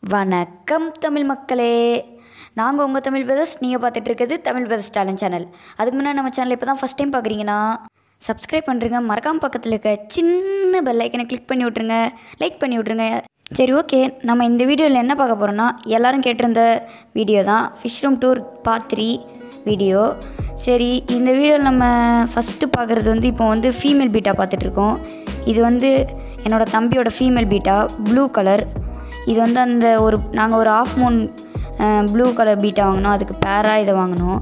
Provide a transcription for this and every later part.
வணக்கம் தமிழ் மக்களே நாங்கள் உங்கள் தமிழ் பிரதர்ஸ் நீங்கள் பார்த்துட்டு இருக்கிறது தமிழ் பிரதர்ஸ் டேலண்ட் சேனல் அதுக்கு முன்னாடி நம்ம சேனல் இப்போ தான் ஃபஸ்ட் டைம் பார்க்குறீங்கன்னா சப்ஸ்கிரைப் பண்ணுறங்க மறக்காம பக்கத்தில் இருக்க சின்ன பெல் ஐக்கனை கிளிக் பண்ணி விட்ருங்க லைக் பண்ணி விட்ருங்க சரி ஓகே நம்ம இந்த வீடியோவில் என்ன பார்க்க போகிறோன்னா எல்லாரும் கேட்டிருந்த வீடியோ தான் fish room tour part three video சரி இந்த வீடியோவில் நம்ம ஃபஸ்ட்டு பார்க்குறது வந்து இப்போ வந்து ஃபீமேல் பீட்டா பார்த்துட்ருக்கோம் இது வந்து என்னோடய தம்பியோட ஃபீமேல் பீட்டா ப்ளூ கலர் இது வந்து அந்த ஒரு நாங்கள் ஒரு half moon blue colour betta வாங்கினோம் அதுக்கு பேராக இதை வாங்கினோம்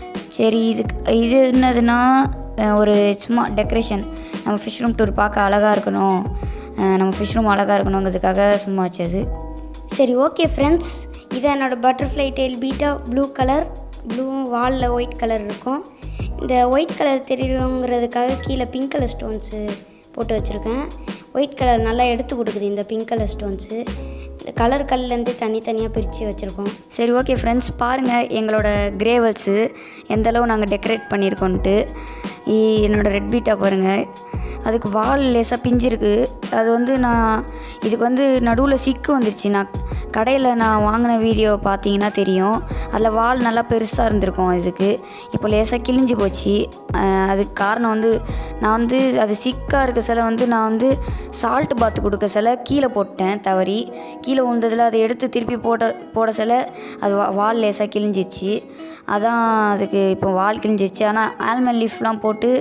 சரி இதுக்கு இது என்னதுன்னா அஹ், ஒரு சும்மா டெக்கரேஷன் நம்ம ஃபிஷ் ரூம் டூர் பார்க்க அழகாக இருக்கணும் அஹ், நம்ம ஃபிஷ் ரூம் அழகாக இருக்கணுங்கிறதுக்காக சும்மா வச்சது சரி ஓகே ஃப்ரெண்ட்ஸ் இது என்னோடய butterfly tail betta blue colour blue வாலில் ஒயிட் கலர் இருக்கும் இந்த ஒயிட் கலர் தெரியணுங்கிறதுக்காக கீழே பிங்க் கலர் ஸ்டோன்ஸு போட்டு வச்சுருக்கேன் ஒயிட் கலர் நல்லா எடுத்து கொடுக்குது இந்த பிங்க் கலர் ஸ்டோன்ஸு இந்த கலர் கல்லேருந்து தனித்தனியாக பிரித்து வச்சுருக்கோம் சரி ஓகே ஃப்ரெண்ட்ஸ் பாருங்கள் எங்களோட கிரேவல்ஸு எந்த அளவு நாங்கள் டெக்கரேட் பண்ணியிருக்கோன்ட்டு இ- என்னோட ரெட் பீட்டா பாருங்கள் அதுக்கு வால் லேசாக பிஞ்சிருக்கு அது வந்து நான் இதுக்கு வந்து நடுவில் சிக்கு வந்துருச்சு நான் கடையில் நான் வாங்கின வீடியோ பார்த்தீங்கன்னா தெரியும் அதில் வால் நல்லா பெருசாக இருந்திருக்கும் இதுக்கு இப்போ லேசாக கிழிஞ்சு போச்சு அஹ் அதுக்கு காரணம் வந்து நான் வந்து அது சிக்காக இருக்க சில வந்து நான் வந்து சால்ட் பாத் கொடுக்க சில கீழே போட்டேன் தவறி கீழே விழுந்ததில் அதை எடுத்து திருப்பி போட போட சில அது வா- வால் லேசாக கிழிஞ்சிச்சு அதான் அதுக்கு இப்போ வால் கிழிஞ்சிச்சு ஆனால் ஆல்மண்ட் லீஃப்லாம் போட்டு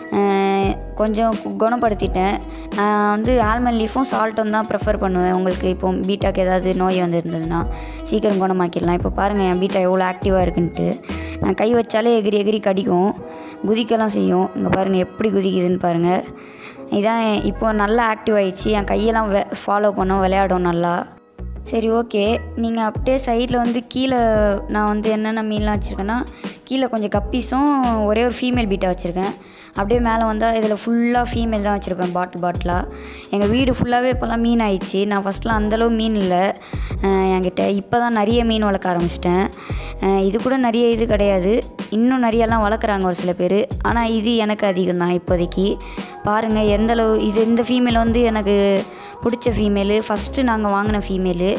அஹ், கொஞ்சம் கு- குணப்படுத்திட்டேன் நான் வந்து ஆல்மண்ட் லீஃபும் சால்ட்டும் தான் ப்ரிஃபர் பண்ணுவேன் உங்களுக்கு இப்போ பீட்டாக்கு ஏதாவது நோய் வந்திருந்ததுன்னா சீக்கிரம் குணமாக்கிடலாம் இப்போ பாருங்கள் என் பீட்டா எவ்வளோ ஆக்டிவாக இருக்குன்ட்டு நான் கை வச்சாலே எகிரி எகிரி கடிக்கும் குதிக்கலாம் செய்யும் இங்கே பாருங்கள் எப்படி குதிக்குதுன்னு பாருங்கள் இதான் இப்போ நல்லா ஆக்டிவ் ஆயிடுச்சு என் கையெல்லாம் வெ ஃபாலோ பண்ணோம் விளையாடும் நல்லா சரி ஓகே நீங்கள் அப்படியே சைடில் வந்து கீழே நான் வந்து என்னென்ன மீன்லாம் வச்சுருக்கேன்னா கீழே கொஞ்சம் கப்பீஸும் ஒரே ஒரு ஃபீமேல் பீட்டா வச்சுருக்கேன் அப்படியே மேலே வந்தால் இதில் ஃபுல்லாக ஃபீமேல் தான் வச்சுருப்பேன் பாட்டில் பாட்டிலாக எங்கள் வீடு ஃபுல்லாகவே இப்போல்லாம் மீன் ஆயிடுச்சு நான் ஃபஸ்ட்லாம் அந்தளவு மீன் இல்லை அஹ் என்கிட்ட இப்போ தான் நிறைய மீன் வளர்க்க ஆரம்பிச்சிட்டேன் அஹ் இது கூட நிறைய இது கிடையாது இன்னும் நிறையெல்லாம் வளர்க்குறாங்க ஒரு சில பேர் ஆனால் இது எனக்கு அதிகம் தான் இப்போதைக்கு பாருங்கள் எந்த அளவு இது இந்த ஃபீமேல் வந்து எனக்கு பிடிச்ச ஃபீமேலு ஃபஸ்ட்டு நாங்கள் வாங்கின ஃபீமேலு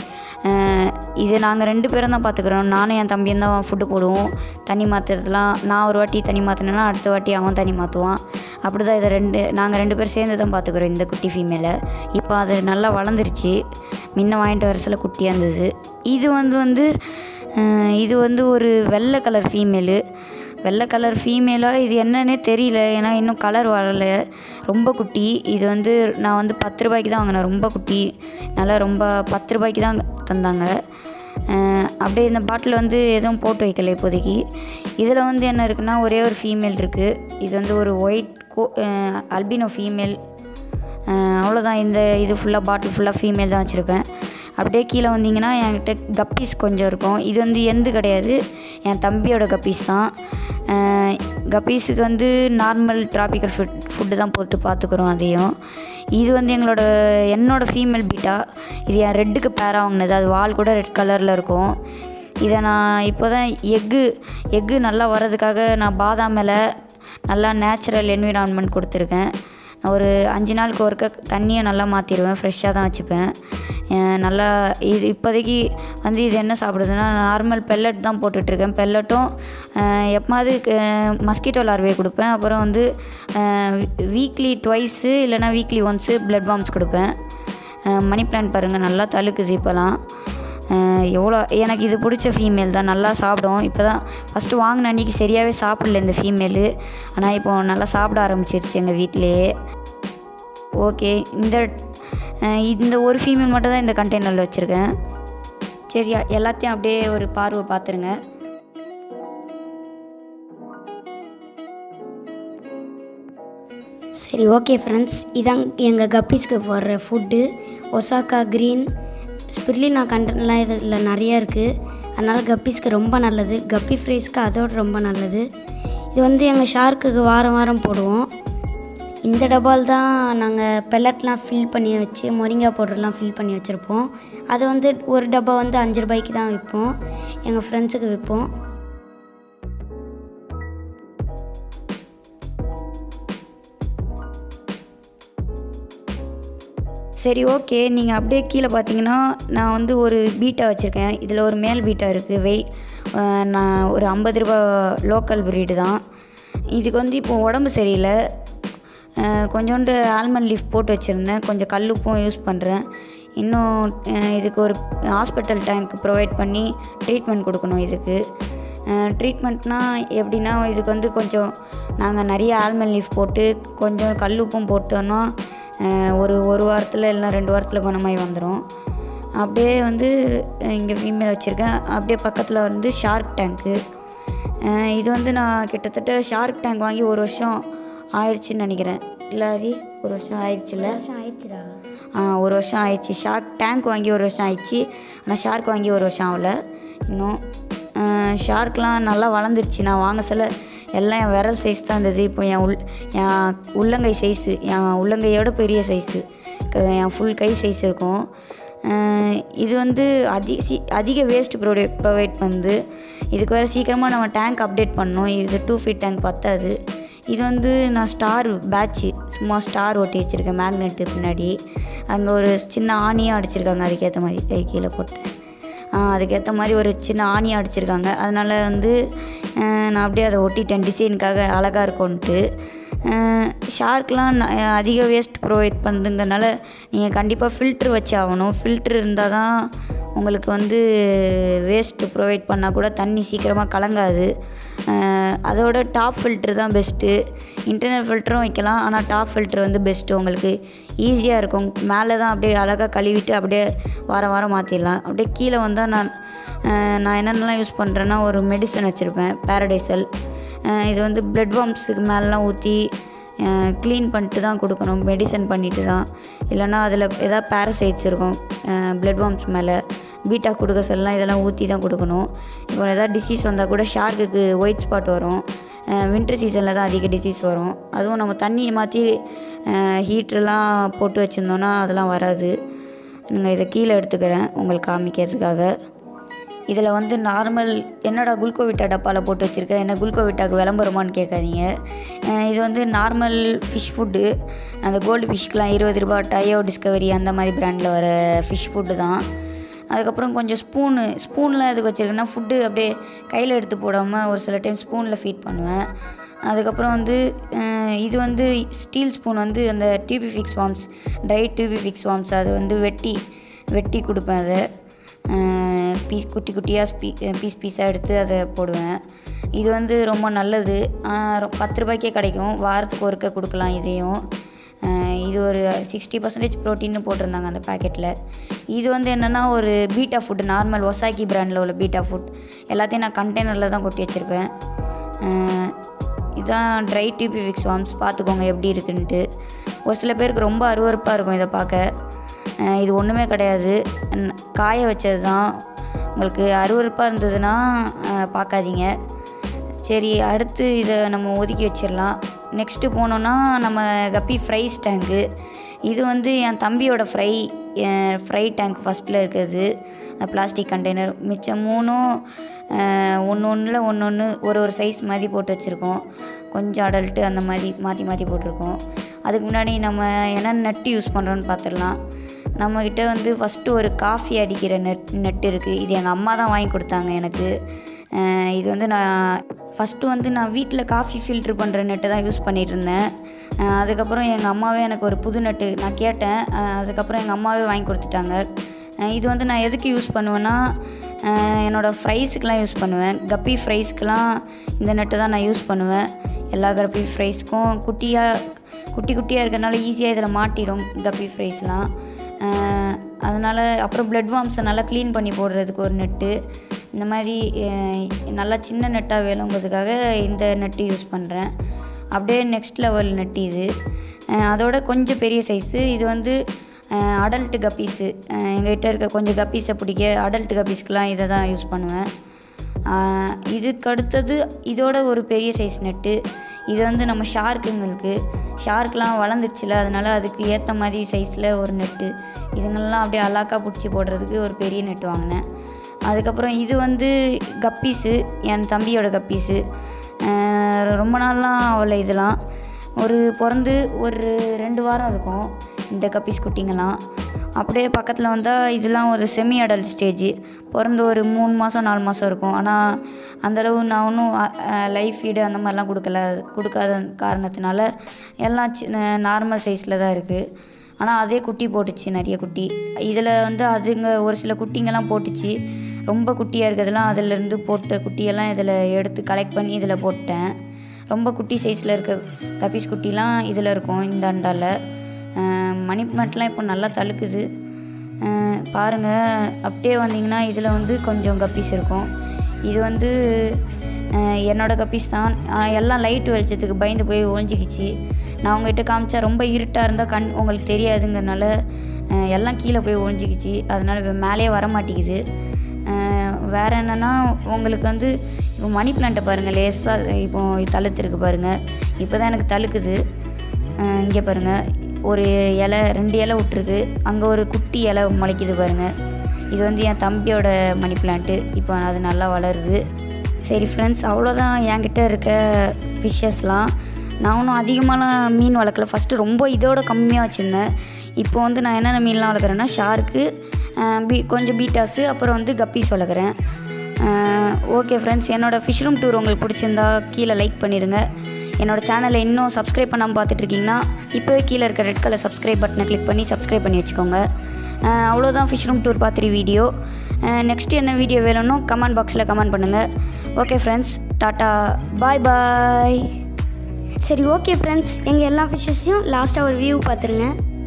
இது நாங்கள் ரெண்டு பேரும் தான் பார்த்துக்குறோம் நானும் என் தம்பியும் தான் ஃபுட்டு போடுவோம் தண்ணி மாற்றுறதுலாம் நான் ஒரு வாட்டி தண்ணி மாற்றினேன்னா அடுத்த வாட்டி அவன் தண்ணி மாற்றுவான் அப்படி தான் இதை ரெண்டு நாங்கள் ரெண்டு பேரும் சேர்ந்து தான் பார்த்துக்குறோம் இந்த குட்டி ஃபீமேலை இப்போ அது நல்லா வளர்ந்துருச்சு முன்ன வாங்கிட்டு வர சில குட்டியாக இருந்தது இது வந்து வந்து அஹ், இது வந்து ஒரு வெள்ளை கலர் ஃபீமேலு வெள்ளை கலர் ஃபீமேலாக இது என்னன்னே தெரியல ஏன்னா இன்னும் கலர் வரல ரொம்ப குட்டி இது வந்து நான் வந்து பத்து ரூபாய்க்கு தான் வாங்கினேன் ரொம்ப குட்டி நல்லா ரொம்ப பத்து ரூபாய்க்கு தான் தந்தாங்க அஹ் அப்படியே இந்த பாட்டில் வந்து எதுவும் போட்டு வைக்கல இப்போதைக்கு இதில் வந்து என்ன இருக்குன்னா ஒரே ஒரு ஃபீமேல் இருக்குது இது வந்து ஒரு ஒயிட் கோ அல்பினோ ஃபீமேல் அவ்வளோதான் இந்த இது ஃபுல்லாக பாட்டில் ஃபுல்லாக ஃபீமேல் தான் வச்சுருப்பேன் அப்படியே கீழே வந்தீங்கன்னா என்கிட்ட கப்பீஸ் கொஞ்சம் இருக்கும் இது வந்து எந்து கிடையாது என் தம்பியோட கப்பீஸ் தான் அஹ் கப்பீஸுக்கு வந்து நார்மல் டிராபிக்கல் ஃபுட் ஃபுட்டு தான் போட்டு பார்த்துக்குறோம் அதையும் இது வந்து எங்களோட என்னோட ஃபீமேல் பீட்டா இது என் ரெட்டுக்கு பேராக வாங்கினது அது வால் கூட ரெட் கலரில் இருக்கும் இதை நான் இப்போ தான் எக்கு எக்கு நல்லா வர்றதுக்காக நான் பாதாம் மேலே நல்லா நேச்சுரல் என்விரான்மெண்ட் கொடுத்துருக்கேன் நான் ஒரு அஞ்சு நாளுக்கு ஒருக்க தண்ணியை நல்லா மாற்றிடுவேன் ஃப்ரெஷ்ஷாக தான் வச்சுப்பேன் அஹ் நல்லா இது இப்போதைக்கு வந்து இது என்ன சாப்பிடுதுன்னா நார்மல் பெல்லட் தான் போட்டுட்ருக்கேன் பெல்லட்டும் எப்போது மஸ்கிட்டோ லார்வே கொடுப்பேன் அப்புறம் வந்து வீக்லி ட்வைஸு இல்லைனா வீக்லி ஒன்ஸு பிளட் வார்ம்ஸ் கொடுப்பேன் மணி பிளான்ட் பாருங்கள் நல்லா தழுக்குது இப்போலாம் அஹ் எவ்வளோ எனக்கு இது பிடிச்ச ஃபீமேல் தான் நல்லா சாப்பிடும் இப்போ தான் ஃபஸ்ட்டு வாங்கின அன்றைக்கி சரியாகவே சாப்பிடல இந்த ஃபீமேலு ஆனால் இப்போ நல்லா சாப்பிட ஆரம்பிச்சிருச்சு எங்கள் வீட்டிலேயே ஓகே இந்த அஹ் இந்த ஒரு ஃபீமேல் மட்டும் தான் இந்த கண்டெய்னரில் வச்சுருக்கேன் சரி எல்லாத்தையும் அப்படியே ஒரு பார்வை பார்த்துருங்க சரி ஓகே ஃப்ரெண்ட்ஸ் இதான் எங்கள் கப்பீஸ்க்கு போடுற ஃபுட்டு ஒசாக்கா க்ரீன் ஸ்பிர்லினா கண்டென்ட்லாம் இதில் நிறையா இருக்குது அதனால் கப்பீஸ்க்கு ரொம்ப நல்லது கப்பி ஃப்ரைஸ்க்கு அதோட ரொம்ப நல்லது இது வந்து எங்கள் ஷார்க்குக்கு வாரம் வாரம் போடுவோம் இந்த டப்பால் தான் நாங்கள் பெல்லட்லாம் ஃபில் பண்ணி வச்சு மொரிங்கா பவுடர்லாம் ஃபில் பண்ணி வச்சுருப்போம் அது வந்து ஒரு டப்பா வந்து அஞ்சு ரூபாய்க்கு தான் விற்போம் எங்கள் ஃப்ரெண்ட்ஸுக்கு விற்போம் சரி ஓகே நீங்கள் அப்படியே கீழே பார்த்தீங்கன்னா நான் வந்து ஒரு பீட்டா வச்சுருக்கேன் இதில் ஒரு மேல் பீட்டா இருக்குது வெயிட் நான் ஒரு ஐம்பது ரூபா லோக்கல் ப்ரீடு தான் இதுக்கு வந்து இப்போ உடம்பு சரியில்லை அஹ், கொஞ்சோண்டு ஆல்மண்ட் லீஃப் போட்டு வச்சுருந்தேன் கொஞ்சம் கல்லுப்பும் யூஸ் பண்ணுறேன் இன்னும் அஹ், இதுக்கு ஒரு ஹாஸ்பிட்டல் டேங்க் ப்ரொவைட் பண்ணி ட்ரீட்மெண்ட் கொடுக்கணும் இதுக்கு ட்ரீட்மெண்ட்னா எப்படின்னா இதுக்கு வந்து கொஞ்சம் நாங்கள் நிறைய ஆல்மண்ட் லீஃப் போட்டு கொஞ்சம் கல்லுப்பும் போட்டோன்னா அஹ், ஒரு ஒரு வாரத்தில் இல்லைனா ரெண்டு வாரத்தில் குணமாகி வந்துடும் அப்படியே வந்து இங்கே ஃபீமேல் வச்சுருக்கேன் அப்படியே பக்கத்தில் வந்து ஷார்க் டேங்க்கு அஹ் இது வந்து நான் கிட்டத்தட்ட ஷார்க் டேங்க் வாங்கி ஒரு வருஷம் ஆயிடுச்சுன்னு நினைக்கிறேன் இல்லாடி ஒரு வருஷம் ஆயிடுச்சுல்ல வருஷம் ஆயிடுச்சுடா ஆ ஒரு வருஷம் ஆயிடுச்சு ஷார்க் டேங்க் வாங்கி ஒரு வருஷம் ஆயிடுச்சு ஆனால் ஷார்க் வாங்கி ஒரு வருஷம் ஆகல இன்னும் ஷார்க்லாம் நல்லா வளர்ந்துருச்சு நான் வாங்க சொல்ல எல்லாம் என் விரல் சைஸ் தான் இருந்தது இப்போ என் உள் என் உள்ளங்கை சைஸு என் உள்ளங்கையோட பெரிய சைஸு என் ஃபுல் கை சைஸ் இருக்கும் அஹ் இது வந்து அதி சி அதிக வேஸ்ட் ப்ரொவை ப்ரொவைட் பண்ணுது இதுக்கு வேறு சீக்கிரமாக நம்ம டேங்க் அப்டேட் பண்ணணும் இது டூ ஃபீட் டேங்க் பத்தாது இது வந்து நான் ஸ்டார் பேட்ச்சு சும்மா ஸ்டார் ஒட்டி வச்சுருக்கேன் மேக்னெட்டு பின்னாடி அங்கே ஒரு சின்ன ஆணியாக அடிச்சிருக்காங்க அதுக்கேற்ற மாதிரி கை கீழே போட்டு ஆ, அதுக்கேற்ற மாதிரி ஒரு சின்ன ஆணி அடிச்சிருக்காங்க அதனால் வந்து அஹ், நான் அப்படியே அதை ஒட்டிட்டேன் டிசைனுக்காக அழகாக இருக்கும்ன்ட்டு ஷார்க்லாம் ந- அதிக வேஸ்ட் ப்ரொவைட் பண்ணுறதுங்கனால நீங்கள் கண்டிப்பாக ஃபில்ட்ரு வச்சு ஆகணும் ஃபில்ட்ரு இருந்தால் தான் உங்களுக்கு வந்து வேஸ்ட்டு ப்ரொவைட் பண்ணால் கூட தண்ணி சீக்கிரமாக கலங்காது அஹ், அதோட டாப் ஃபில்ட்ரு தான் பெஸ்ட்டு இன்டர்னல் ஃபில்டரும் வைக்கலாம் ஆனால் டாப் ஃபில்ட்ரு வந்து பெஸ்ட்டு உங்களுக்கு ஈஸியாக இருக்கும் மேலே தான் அப்படியே அழகாக கழுவிட்டு அப்படியே வாரம் வாரம் மாற்றிடலாம் அப்படியே கீழே வந்தால் நான் அஹ், நான் என்னென்னலாம் யூஸ் பண்ணுறேன்னா ஒரு மெடிசன் வச்சுருப்பேன் பேரடைசல் இது வந்து பிளட் வார்ம்ஸுக்கு மேலெலாம் ஊற்றி க்ளீன் பண்ணிட்டு தான் கொடுக்கணும் மெடிசன் பண்ணிட்டு தான் இல்லைன்னா அதில் எதாவது பேரசைட்ஸ் இருக்கும் பிளட் வார்ம்ஸ் மேலே பீட்டா கொடுக்க சொல்லலாம் இதெல்லாம் ஊற்றி தான் கொடுக்கணும் இப்போ எதாவது டிசீஸ் வந்தால் கூட ஷார்க்குக்கு ஒயிட் ஸ்பாட் வரும் வின்டர் சீசனில் தான் அதிக டிசீஸ் வரும் அதுவும் நம்ம தண்ணியை மாற்றி ஹீட்ருலாம் போட்டு வச்சுருந்தோன்னா அதெல்லாம் வராது நீங்கள் இதை கீழே எடுத்துக்கிறேன் உங்களுக்கு காமிக்கிறதுக்காக இதில் வந்து நார்மல் என்னடா குளுக்கோவிட்டா டப்பாவில் போட்டு வச்சுருக்கேன் என்ன குளுக்கோவிட்டாக்கு விளம்பரமான்னு கேட்காதீங்க அஹ் இது வந்து நார்மல் ஃபிஷ் ஃபுட்டு அந்த கோல்டு ஃபிஷ்க்கெலாம் இருபது ரூபா டயோ டிஸ்கவரி அந்த மாதிரி பிராண்டில் வர ஃபிஷ் ஃபுட்டு தான் அதுக்கப்புறம் கொஞ்சம் ஸ்பூனு ஸ்பூனில் எதுக்கு வச்சுருக்கேன்னா ஃபுட்டு அப்படியே கையில் எடுத்து போடாமல் ஒரு சில டைம் ஸ்பூனில் ஃபீட் பண்ணுவேன் அதுக்கப்புறம் வந்து அஹ் இது வந்து ஸ்டீல் ஸ்பூன் வந்து அந்த tubifex worms dry tubifex worms அது வந்து வெட்டி வெட்டி கொடுப்பேன் அதை பீஸ் குட்டி குட்டியாக பீ பீஸ் பீஸாக எடுத்து அதை போடுவேன் இது வந்து ரொம்ப நல்லது ஆனால் ரொ- பத்து ரூபாய்க்கே கிடைக்கும் வாரத்துக்கு ஒருக்க கொடுக்கலாம் இதையும் அஹ் இது ஒரு சிக்ஸ்டி பர்சன்டேஜ் ப்ரோட்டீன்னு போட்டிருந்தாங்க அந்த பேக்கெட்டில் இது வந்து என்னென்னா ஒரு பீட்டா ஃபுட் நார்மல் ஒசாக்கி பிராண்டில் உள்ள பீட்டா ஃபுட் எல்லாத்தையும் நான் கண்டெய்னரில் தான் கொட்டி வச்சுருப்பேன் அஹ் இதான் ட்ரை டியூபி ஃபிக்ஸ் வார்ம்ஸ் பார்த்துக்கோங்க எப்படி இருக்குன்ட்டு ஒரு சில பேருக்கு ரொம்ப அருவருப்பாக இருக்கும் இதை பார்க்க அஹ் இது ஒன்றுமே கிடையாது ந- காய வச்சது தான் உங்களுக்கு அருவருப்பாக இருந்ததுன்னா அஹ் பார்க்காதீங்க சரி அடுத்து இதை நம்ம ஒதுக்கி வச்சிடலாம் நெக்ஸ்ட்டு போனோன்னா நம்ம கப்பி ஃப்ரைஸ் டேங்க்கு இது வந்து என் தம்பியோட ஃப்ரை ஃப்ரை டேங்க் ஃபஸ்ட்டில் இருக்கிறது பிளாஸ்டிக் கண்டெய்னர் மிச்சம் மூணும் ஒன்று ஒன்றில் ஒன்று ஒன்று ஒரு ஒரு சைஸ் மாதிரி போட்டு வச்சுருக்கோம் கொஞ்சம் அடல்ட்டு அந்த மாதிரி மாற்றி மாற்றி போட்டிருக்கோம் அதுக்கு முன்னாடி நம்ம என்ன நட்டு யூஸ் பண்ணுறோன்னு பார்த்துடலாம் நம்மக்கிட்ட வந்து ஃபஸ்ட்டு ஒரு காஃபி அடிக்கிற நெட் நெட் இருக்குது இது எங்கள் அம்மா தான் வாங்கி கொடுத்தாங்க எனக்கு அஹ் இது வந்து நான் ஃபஸ்ட்டு வந்து நான் வீட்டில் காஃபி ஃபில்ட்ரு பண்ணுற நெட்டை தான் யூஸ் பண்ணிகிட்டு இருந்தேன் அஹ் அதுக்கப்புறம் எங்கள் அம்மாவே எனக்கு ஒரு புது நெட்டு நான் கேட்டேன் அஹ் அதுக்கப்புறம் எங்கள் அம்மாவே வாங்கி கொடுத்துட்டாங்க அஹ் இது வந்து நான் எதுக்கு யூஸ் பண்ணுவேன்னா அஹ் என்னோடய ஃப்ரைஸுக்கெலாம் யூஸ் பண்ணுவேன் கப்பி ஃப்ரைஸ்க்கெலாம் இந்த நெட்டை தான் நான் யூஸ் பண்ணுவேன் எல்லா கப்பி ஃப்ரைஸ்க்கும் குட்டியாக குட்டி குட்டியாக இருக்கிறனால ஈஸியாக இதில் மாட்டிடும் கப்பி ஃப்ரைஸ்லாம் அதனால் அப்புறம் பிளட் வார்ம்ஸை நல்லா க்ளீன் பண்ணி போடுறதுக்கு ஒரு நெட்டு இந்த மாதிரி அஹ், நல்லா சின்ன நெட்டாக வேணுங்கிறதுக்காக இந்த நெட்டு யூஸ் பண்ணுறேன் அப்படியே நெக்ஸ்ட் லெவல் நெட்டு இது அஹ், அதோட கொஞ்சம் பெரிய சைஸு இது வந்து அடல்ட்டு கப்பீஸு எங்ககிட்ட இருக்க கொஞ்சம் கப்பீஸை பிடிக்க அடல்ட் கப்பீஸ்க்கெலாம் இதை தான் யூஸ் பண்ணுவேன் ஆஹ் இதுக்கு அடுத்தது இதோட ஒரு பெரிய சைஸ் நெட்டு இது வந்து நம்ம ஷார்க்குங்களுக்கு ஷார்க்லாம் வளர்ந்துருச்சுல அதனால அதுக்கு ஏற்ற மாதிரி சைஸில் ஒரு நெட்டு இதுங்கெல்லாம் அப்படியே அலாக்கா பிடிச்சி போடுறதுக்கு ஒரு பெரிய நெட் வாங்கினேன் அதுக்கப்புறம் இது வந்து கப்பீஸு என் தம்பியோட கப்பீஸு ஆஹ் ரொம்ப நாள்லாம் அவளை இதெல்லாம் ஒரு பிறந்து ஒரு ரெண்டு வாரம் இருக்கும் இந்த கப்பீஸ் குட்டிங்கெல்லாம் அப்படியே பக்கத்தில் வந்தால் இதெல்லாம் ஒரு செமி அடல்ட் ஸ்டேஜ் பிறந்து ஒரு மூணு மாதம் நாலு மாதம் இருக்கும் ஆனால் அந்தளவு நான் ஒன்றும் லைஃப் ஃபீடு அந்த மாதிரிலாம் கொடுக்கல கொடுக்காத காரணத்தினால எல்லாம் சின்ன நார்மல் சைஸில் தான் இருக்குது ஆனால் அதே குட்டி போட்டுச்சு நிறைய குட்டி இதில் வந்து அதுங்க ஒரு சில குட்டிங்கெல்லாம் போட்டுச்சு ரொம்ப குட்டியாக இருக்கிறதுலாம் அதிலேருந்து போட்ட குட்டியெல்லாம் இதில் எடுத்து கலெக்ட் பண்ணி இதில் போட்டேன் ரொம்ப குட்டி சைஸில் இருக்க கப்பீஸ் குட்டிலாம் இதில் இருக்கும் இந்த அண்டாவில் மணி பிளான்ட்லாம் இப்போ நல்லா தழுக்குது பாருங்கள் அப்படியே வந்தீங்கன்னா இதில் வந்து கொஞ்சம் கப்பீஸ் இருக்கும் இது வந்து அஹ், என்னோட கப்பீஸ் தான் ஆஹ், எல்லாம் லைட் வெளிச்சத்துக்கு பயந்து போய் ஒழிஞ்சிக்கிச்சு நான் உங்ககிட்ட காமிச்சா ரொம்ப இருட்டாக இருந்தால் கண் உங்களுக்கு தெரியாதுங்கிறனால அஹ், எல்லாம் கீழே போய் ஒழிஞ்சிக்கிச்சு அதனால் மேலேயே வர மாட்டேங்குது அஹ், வேற என்னென்னா உங்களுக்கு வந்து இப்போ மணி பிளான்ட்டை பாருங்கள் லேசாக இப்போ தழுத்துருக்கு பாருங்கள் இப்போ தான் எனக்கு தழுக்குது இங்கே பாருங்கள் ஒரு இலை ரெண்டு இலை விட்ருக்கு அங்கே ஒரு குட்டி இலை முளைக்குது பாருங்கள் இது வந்து என் தம்பியோட மணி பிளான்ட்டு இப்போ அது நல்லா வளருது சரி ஃப்ரெண்ட்ஸ் அவ்வளோதான் என்கிட்ட இருக்க ஃபிஷ்ஷஸ்லாம் நான் ஒன்றும் அதிகமாலாம் மீன் வளர்க்கல ஃபஸ்ட்டு ரொம்ப இதோட கம்மியாக வச்சுருந்தேன் இப்போ வந்து நான் என்னென்ன மீன்லாம் வளர்க்குறேன்னா ஷார்க்கு பீ கொஞ்சம் பீட்டாஸு அப்புறம் வந்து கப்பீஸ் வளர்க்குறேன் ஓகே ஃப்ரெண்ட்ஸ் என்னோடய ஃபிஷ் ரூம் டூர் உங்களுக்கு பிடிச்சிருந்தா கீழே லைக் பண்ணிடுங்க என்னோட சேனலை இன்னும் சப்ஸ்கிரைப் பண்ணாமல் பார்த்துட்ருக்கீங்கன்னா இப்போவே கீழே இருக்க ரெட் கலர் சப்ஸ்கிரைப் பட்டனை கிளிக் பண்ணி சப்ஸ்கிரைப் பண்ணி வச்சுக்கோங்க அஹ் அவ்வளோதான் ஃபிஷ் ரூம் டூர் பார்த்துட்டு வீடியோ நெக்ஸ்ட் என்ன வீடியோ வேணும்னு கமெண்ட் பாக்ஸில் கமெண்ட் பண்ணுங்கள் ஓகே ஃப்ரெண்ட்ஸ் டாட்டா பாய் பாய் சரி ஓகே ஃப்ரெண்ட்ஸ் எங்கள் எல்லா ஃபிஷ்ஷஸையும் லாஸ்ட்டாக ஒரு வியூ பார்த்துருங்க